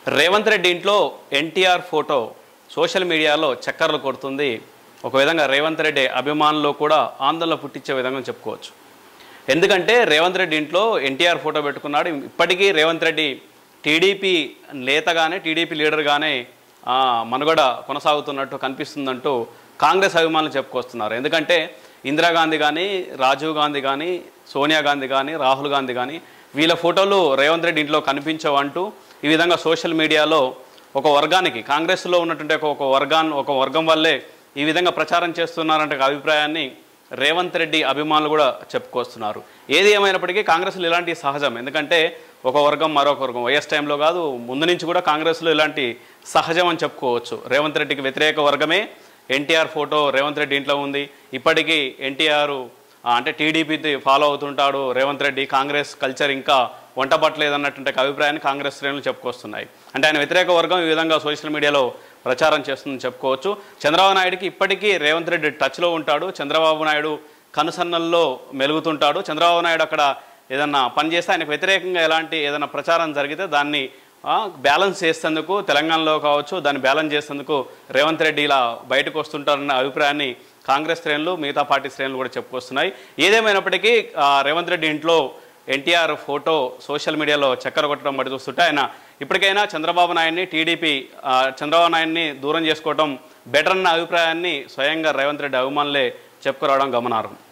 రేవంత్ రెడ్డి ఇంట్లో NTR photo social మీడియాలో చక్కర్లు కొడుతుంది ఒక విధంగా రేవంత్ రెడ్డి అభిమానులు కూడా ఆందోళన పుట్టించే విధంగా చెప్పుకోవచ్చు ఎందుకంటే రేవంత్ రెడ్డి ఇంట్లో ఎన్టీఆర్ ఫోటో పెట్టుకున్నాడు ఇప్పటికీ రేవంత్ రెడ్డి టీడీపీ నేతగానే టీడీపీ లీడర్గానే ఆ, మనుగడ కొనసాగుతున్నట్టు కనిపిస్తుందంటూ కాంగ్రెస్ అభిమానులు చెప్పుకొస్తున్నారు ఎందుకంటే ఇందిరాగాంధీ కానీ రాజీవ్ గాంధీ కానీ సోనియా గాంధీ కానీ రాహుల్ గాంధీ కానీ వీళ్ళ ఫోటోలు రేవంత్ రెడ్డి ఇంట్లో కనిపించవు అంటూ ఈ విధంగా సోషల్ మీడియాలో ఒక వర్గానికి కాంగ్రెస్లో ఉన్నటువంటి ఒక ఒక వర్గాన్ని ఒక వర్గం వల్లే ఈ విధంగా ప్రచారం చేస్తున్నారంటే ఒక అభిప్రాయాన్ని రేవంత్ రెడ్డి అభిమానులు కూడా చెప్పుకొస్తున్నారు ఏది ఏమైనప్పటికీ కాంగ్రెస్లో ఇలాంటి సహజం ఎందుకంటే ఒక వర్గం మరొక వర్గం వైఎస్ టైంలో కాదు ముందు నుంచి కూడా కాంగ్రెస్లో ఇలాంటి సహజం అని చెప్పుకోవచ్చు రేవంత్ రెడ్డికి వ్యతిరేక వర్గమే ఎన్టీఆర్ ఫోటో రేవంత్ రెడ్డి ఇంట్లో ఉంది ఇప్పటికీ ఎన్టీఆర్ అంటే టీడీపీ ఫాలో అవుతుంటాడు రేవంత్ రెడ్డి కాంగ్రెస్ కల్చర్ ఇంకా వంట పట్టలేదన్నటువంటి ఒక అభిప్రాయాన్ని కాంగ్రెస్ శ్రేణులు చెప్పుకొస్తున్నాయి అంటే ఆయన వ్యతిరేక వర్గం ఈ విధంగా సోషల్ మీడియాలో ప్రచారం చేస్తుందని చెప్పుకోవచ్చు చంద్రబాబు నాయుడుకి ఇప్పటికీ రేవంత్ రెడ్డి టచ్లో ఉంటాడు చంద్రబాబు నాయుడు కనుసన్నల్లో మెలుగుతుంటాడు చంద్రబాబు నాయుడు అక్కడ ఏదన్నా పని చేస్తే ఆయనకు వ్యతిరేకంగా ఎలాంటి ఏదైనా ప్రచారం జరిగితే దాన్ని ఆ, బ్యాలెన్స్ చేసేందుకు తెలంగాణలో కావచ్చు దాన్ని బ్యాలెన్స్ చేసేందుకు రేవంత్ రెడ్డి ఇలా బయటకు వస్తుంటారన్న అభిప్రాయాన్ని కాంగ్రెస్ శ్రేణులు మిగతా పార్టీ శ్రేణులు కూడా చెప్పుకొస్తున్నాయి ఏదేమైనప్పటికీ ఆ, రేవంత్ రెడ్డి ఇంట్లో ఎన్టీఆర్ ఫోటో సోషల్ మీడియాలో చక్కెర కొట్టడం బట్టి చూస్తుంటే ఆయన ఇప్పటికైనా చంద్రబాబు నాయుడిని టీడీపీ ఆ, చంద్రబాబు నాయుడిని దూరం చేసుకోవడం బెటర్ అన్న అభిప్రాయాన్ని స్వయంగా రేవంత్ రెడ్డి అభిమానులే చెప్పుకురావడం గమనార్హం